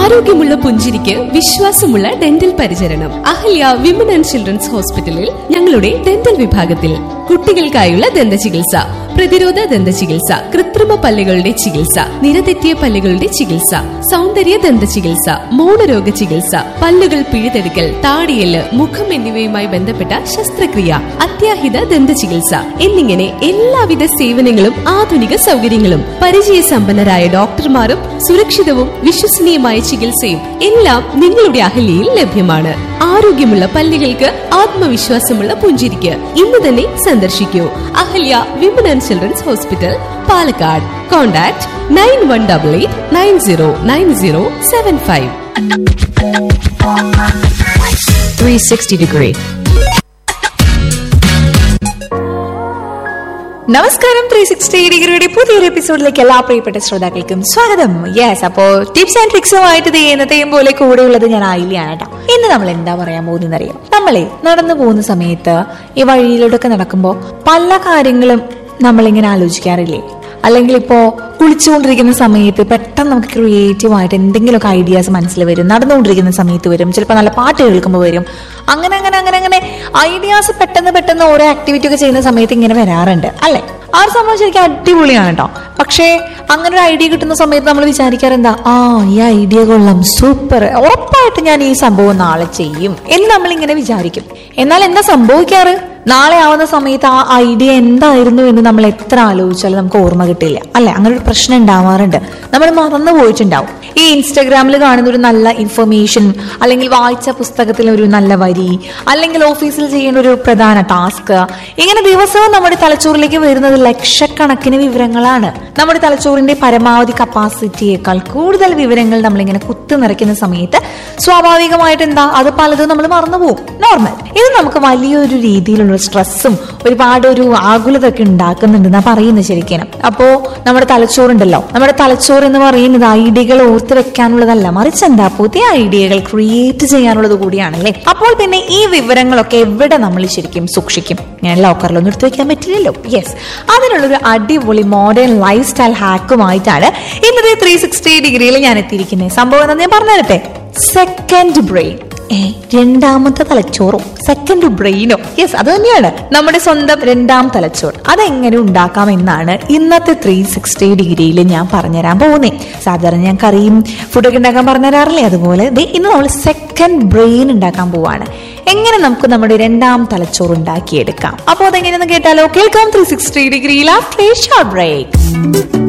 ആരോഗ്യമുള്ള പുഞ്ചിരിക്ക് വിശ്വാസമുള്ള ഡെന്റൽ പരിചരണം അഹല്യ വിമൻ ആൻഡ് ചിൽഡ്രൻസ് ഹോസ്പിറ്റലിൽ ഞങ്ങളുടെ ഡെന്റൽ വിഭാഗത്തിൽ കുട്ടികൾക്കായുള്ള ദന്ത ചികിത്സ പ്രതിരോധ ദന്ത ചികിത്സ കൃത്രിമ പല്ലുകളുടെ ചികിത്സ നിരതെറ്റിയ പല്ലുകളുടെ ചികിത്സ സൗന്ദര്യ ദന്ത ചികിത്സ മൗനരോഗ ചികിത്സ പല്ലുകൾ പിഴുതെടുക്കൽ താടിയല് മുഖം എന്നിവയുമായി ബന്ധപ്പെട്ട ശസ്ത്രക്രിയ അത്യാഹിത ദന്ത ചികിത്സ എന്നിങ്ങനെ എല്ലാവിധ സേവനങ്ങളും ആധുനിക സൗകര്യങ്ങളും പരിചയസമ്പന്നരായ ഡോക്ടർമാരും സുരക്ഷിതവും വിശ്വസനീയമായ ചികിത്സയും എല്ലാം നിങ്ങളുടെ അഹല്യയിൽ ലഭ്യമാണ് ആരോഗ്യമുള്ള പല്ലുകൾക്ക് ആത്മവിശ്വാസമുള്ള പുഞ്ചിരിക്ക് ഇന്ന് തന്നെ സന്ദർശിക്കൂ Ahalya women and children's hospital Palakkad contact nine one double eight nine zero nine zero seven five 360 degree. നമസ്കാരം ത്രീ സിക്സ്റ്റി ഡിഗ്രിയുടെ പുതിയൊരു എപ്പിസോഡിലേക്ക് എല്ലാ പ്രിയപ്പെട്ട ശ്രോതാക്കൾക്കും സ്വാഗതം യെസ് അപ്പോ ടിപ്സ് ആൻഡ് ട്രിക്സുമായിട്ട് ഇത് എന്നത്തെയും പോലെ കൂടെയുള്ളത് ഞാൻ ആയില്ലാണ് കേട്ടോ ഇന്ന് നമ്മൾ എന്താ പറയാൻ പോകുന്നത് അറിയാം നമ്മളെ നടന്നു പോകുന്ന സമയത്ത് ഈ വഴിയിലൂടെ നടക്കുമ്പോൾ പല കാര്യങ്ങളും നമ്മളിങ്ങനെ ആലോചിക്കാറില്ലേ അല്ലെങ്കിൽ ഇപ്പോ കുളിച്ചുകൊണ്ടിരിക്കുന്ന സമയത്ത് പെട്ടെന്ന് നമുക്ക് ക്രിയേറ്റീവ് ആയിട്ട് എന്തെങ്കിലുമൊക്കെ ഐഡിയാസ് മനസ്സിൽ വരും നടന്നുകൊണ്ടിരിക്കുന്ന സമയത്ത് വരും ചിലപ്പോൾ നല്ല പാട്ട് കേൾക്കുമ്പോൾ വരും അങ്ങനെ അങ്ങനെ അങ്ങനെ അങ്ങനെ ഐഡിയാസ് പെട്ടെന്ന് പെട്ടെന്ന് ഓരോ ആക്ടിവിറ്റി ഒക്കെ ചെയ്യുന്ന സമയത്ത് ഇങ്ങനെ വരാറുണ്ട് അല്ലെ ആ ഒരു സംഭവം ശരിക്കും അടിപൊളിയാണ് കേട്ടോ പക്ഷേ അങ്ങനെ ഒരു ഐഡിയ കിട്ടുന്ന സമയത്ത് നമ്മൾ വിചാരിക്കാറെന്താ ആ ഈ ഐഡിയ കൊള്ളാം സൂപ്പർ ഉറപ്പായിട്ട് ഞാൻ ഈ സംഭവം നാളെ ചെയ്യും എന്ന് നമ്മൾ ഇങ്ങനെ വിചാരിക്കും എന്നാൽ എന്താ സംഭവിക്കാറ് നാളെ ആവുന്ന സമയത്ത് ആ ഐഡിയ എന്തായിരുന്നു എന്ന് നമ്മൾ എത്ര ആലോചിച്ചാലും നമുക്ക് ഓർമ്മ കിട്ടില്ല അല്ലെ അങ്ങനെ ഒരു പ്രശ്നം ഉണ്ടാവാറുണ്ട് നമ്മൾ മറന്നു പോയിട്ടുണ്ടാവും ഈ ഇൻസ്റ്റഗ്രാമിൽ കാണുന്ന ഒരു നല്ല ഇൻഫർമേഷൻ അല്ലെങ്കിൽ വായിച്ച പുസ്തകത്തിലെ ഒരു നല്ല വരി അല്ലെങ്കിൽ ഓഫീസിൽ ചെയ്യുന്ന ഒരു പ്രധാന ടാസ്ക് ഇങ്ങനെ ദിവസവും നമ്മുടെ തലച്ചോറിലേക്ക് വരുന്നത് ലക്ഷക്കണക്കിന് വിവരങ്ങളാണ് നമ്മുടെ തലച്ചോറിന്റെ പരമാവധി കപ്പാസിറ്റിയേക്കാൾ കൂടുതൽ വിവരങ്ങൾ നമ്മളിങ്ങനെ കുത്തു നിറയ്ക്കുന്ന സമയത്ത് സ്വാഭാവികമായിട്ട് എന്താ അത് പലതും നമ്മൾ മറന്നുപോകും നോർമൽ ഇത് നമുക്ക് വലിയൊരു രീതിയിലുള്ള സ്ട്രെസ്സും ഒരുപാട് ഒരു ആകുലതൊക്കെ ഉണ്ടാക്കുന്നുണ്ടെന്നാ പറയുന്നത് ശരിക്കും അപ്പോ നമ്മുടെ തലച്ചോറുണ്ടല്ലോ നമ്മുടെ തലച്ചോറ് എന്ന് പറയുന്നത് ഐഡിയകൾ ഓർത്ത് വെക്കാനുള്ളതല്ല മറിച്ച് എന്താ പുതിയ ഐഡിയകൾ ക്രിയേറ്റ് ചെയ്യാനുള്ളത് കൂടിയാണല്ലേ അപ്പോൾ പിന്നെ ഈ വിവരങ്ങളൊക്കെ എവിടെ നമ്മൾ ശരിക്കും സൂക്ഷിക്കും ഞാൻ ലോക്കറിലൊന്നും എടുത്തു വെക്കാൻ പറ്റില്ലല്ലോ യെസ് അതിനുള്ളൊരു അടിപൊളി മോഡേൺ ലൈഫ് സ്റ്റൈൽ ഹാക്കുമായിട്ടാണ് ഇന്നത്തെ ത്രീ സിക്സ്റ്റി ഡിഗ്രിയിൽ ഞാൻ എത്തിയിരിക്കുന്നത് സംഭവം എന്താ ഞാൻ പറഞ്ഞു തരട്ടെ സെക്കൻഡ് ബ്രെയിൻ ഏ രണ്ടാമത്തെ തലച്ചോറോ സെക്കൻഡ് ബ്രെയിനോ യെസ് അത് തന്നെയാണ് നമ്മുടെ സ്വന്തം രണ്ടാം തലച്ചോർ അതെങ്ങനെ ഉണ്ടാക്കാം എന്നാണ് ഇന്നത്തെ ത്രീ സിക്സ്റ്റി ഡിഗ്രിയിൽ ഞാൻ പറഞ്ഞുതരാൻ പോകുന്നത് സാധാരണ ഞാൻ കറിയും ഫുഡൊക്കെ ഉണ്ടാക്കാൻ പറഞ്ഞുതരാറില്ലേ അതുപോലെ ദേ ഇന്ന് നമ്മൾ സെക്കൻഡ് ബ്രെയിൻ ഉണ്ടാക്കാൻ പോവാണ് എങ്ങനെ നമുക്ക് നമ്മുടെ രണ്ടാം തലച്ചോറ് ഉണ്ടാക്കിയെടുക്കാം അപ്പോൾ അതെങ്ങനെയെന്ന് കേട്ടാലോ കേൾക്കാം ത്രീ സിക്സ്റ്റി ഡിഗ്രിയിൽ ആഫ്റ്റർ ബ്രേക്ക്